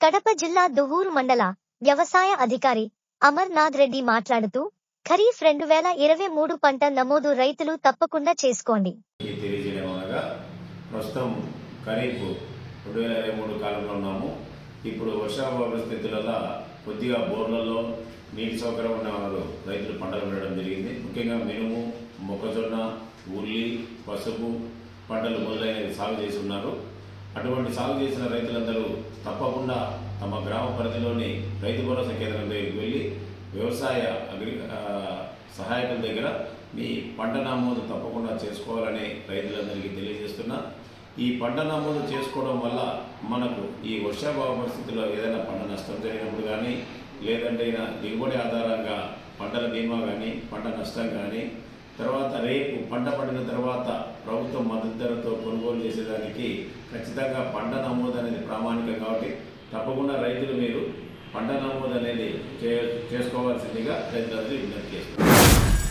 కడప జిల్లా దువ్వూరు మండల వ్యవసాయ అధికారి అమర్నాథ్ రెడ్డి మాట్లాడుతూ ఖరీఫ్ రెండు వేల ఇరవై మూడు పంట నమోదు రైతులు తప్పకుండా చేసుకోండి ఈ తెలియజేయడం అనగా ప్రస్తుతం ఖరీఫ్ రెండు వేల ఇరవై మూడు కాలంలో ఉన్నాము ఇప్పుడు వర్షాభావ పరిస్థితుల వల్ల కొద్దిగా బోర్లలో నీటి సౌకర్యం ఉన్న వారు రైతులు పంటలు పెట్టడం జరిగింది ముఖ్యంగా మినుము మొక్కజొన్న ఉల్లి పసుపు పంటలు మొదలైనవి సాగు చేసి ఉన్నారు అటువంటి సాగు చేసిన రైతులందరూ తప్పకుండా తమ గ్రామ పరిధిలోని రైతు భరోసా కేంద్రం దగ్గరికి వెళ్ళి వ్యవసాయ అగ్రి ఆ, సహాయకుల దగ్గర మీ పంట నమోదు తప్పకుండా చేసుకోవాలని రైతులందరికీ తెలియజేస్తున్నా ఈ పంట నమోదు చేసుకోవడం వల్ల మనకు ఈ వర్షాభావ పరిస్థితుల్లో ఏదైనా పంట నష్టం జరిగినప్పుడు కానీ లేదంటే ఈయన దిగుబడి ఆధారంగా పంటల బీమా కానీ పంట నష్టం కానీ తర్వాత రేపు పంట పండిన తర్వాత ప్రభుత్వం మద్దతు ధరతో కొనుగోలు చేసేదానికి ఖచ్చితంగా పంట నమోదు అనేది ప్రామాణికం కాబట్టి తప్పకుండా రైతులు మీరు పంట నమోదు అనేది చే చేసుకోవాల్సిందిగా రైతులందరూ విజ్ఞప్తి చేస్తున్నారు